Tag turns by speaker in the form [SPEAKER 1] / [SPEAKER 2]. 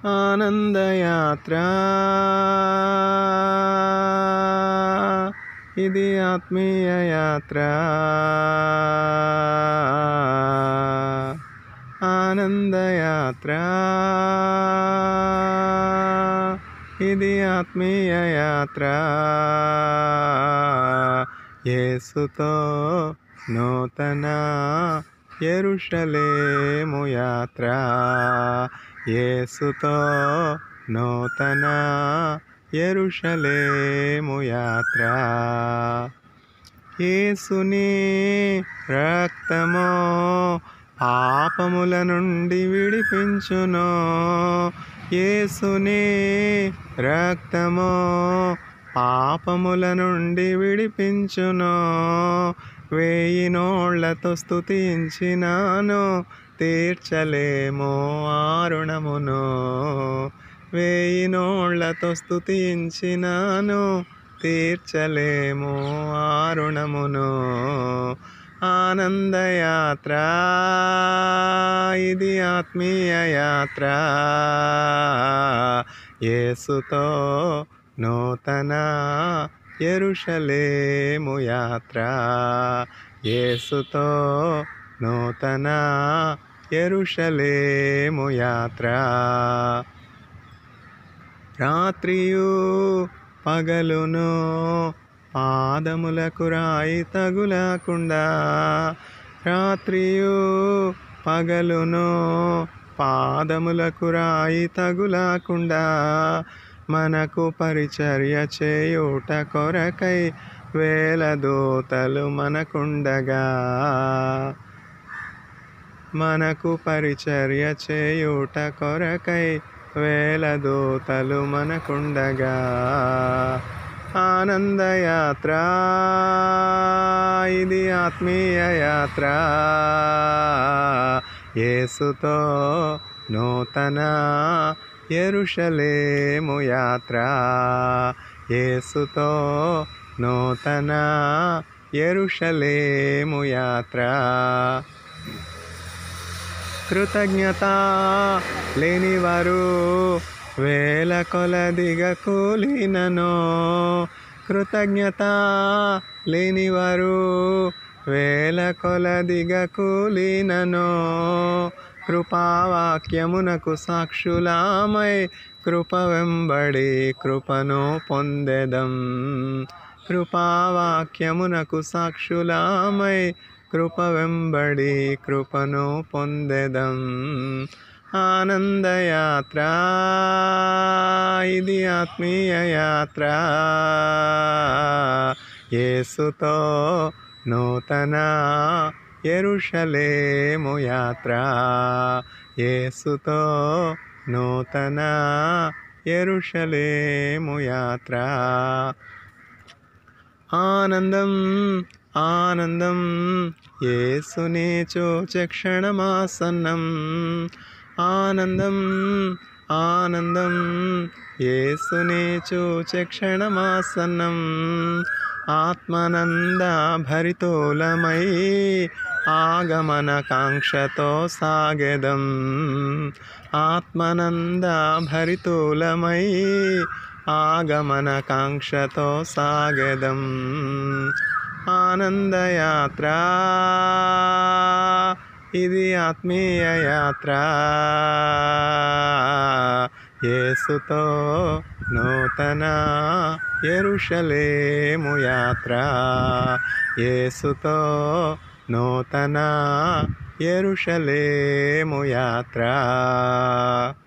[SPEAKER 1] ఆనందయాత్ర ఇది ఆత్మీయ యాత్ర ఆనందయాత్ర ఇది ఆత్మీయ యాత్ర యేసుతో నూతన ఎరుషలేము యాత్ర యేసుతో నూతన ఎరుషలేము యాత్ర యేసుని రక్తమో పాపముల నుండి విడిపించును యేసుని రక్తమో పాపముల నుండి విడిపించును వేయి నోళ్లతో స్తుతించినాను తీర్చలేమో ఆరుణమును వేయి నోళ్లతో స్తుతించినాను తీర్చలేము ఆరుణమును ఆనందయాత్ర ఇది ఆత్మీయ యాత్ర యేసుతో నూతన ఎరుషలేము యాత్ర యేసుతో నూతన ఎరుషలేము యాత్ర రాత్రియు పగలును పాదములకు రాయి తగులకుండా రాత్రియు పగలును పాదములకు రాయి తగులకుండా మనకు పరిచర్య చేయుట కొరకై వేల దూతలు మనకుండగా మనకు పరిచర్య చేయుట కొరకై వేల దూతలు మనకుండగా ఆనందయాత్ర ఇది ఆత్మీయ యాత్ర యేసుతో నూతన ఎరుషలేము యాత్ర యేసుతో నూతన ఎరుషలేము యాత్ర కృతజ్ఞత లేనివారు వేల కొలదిగా కూలినను కృతజ్ఞత లేనివారు వేల కొలదిగా కూలినను కృపావాక్యమునకు సాక్షులామై కృప వెంబడి కృపను పొందెదం కృపావాక్యమునకు సాక్షులామై కృప వెంబడి కృపను పొందెదం ఆనందయాత్ర ఇది ఆత్మీయ యాత్ర యేసుతో నూతన ఎరుషలేము యాత్ర యేసుతో నూతన ఎరుషలేము యాత్ర ఆనందం ఆనందం యేసుని చూచే క్షణమాసన్నం ఆనందం ఆనందం యేసుని చూచే క్షణమాసన్నం ఆత్మనంద భరితోలమై ఆగమన కాంక్షతో సాగెదం ఆత్మనంద భరితోలమై ఆగమన కాంక్షతో సాగెదం ఆనందయాత్ర ఇది ఆత్మీయ యాత్ర యేసుతో నూతన ఎరుషలేము యాత్ర యేసుతో నూతన ఎరుషలేము యాత్ర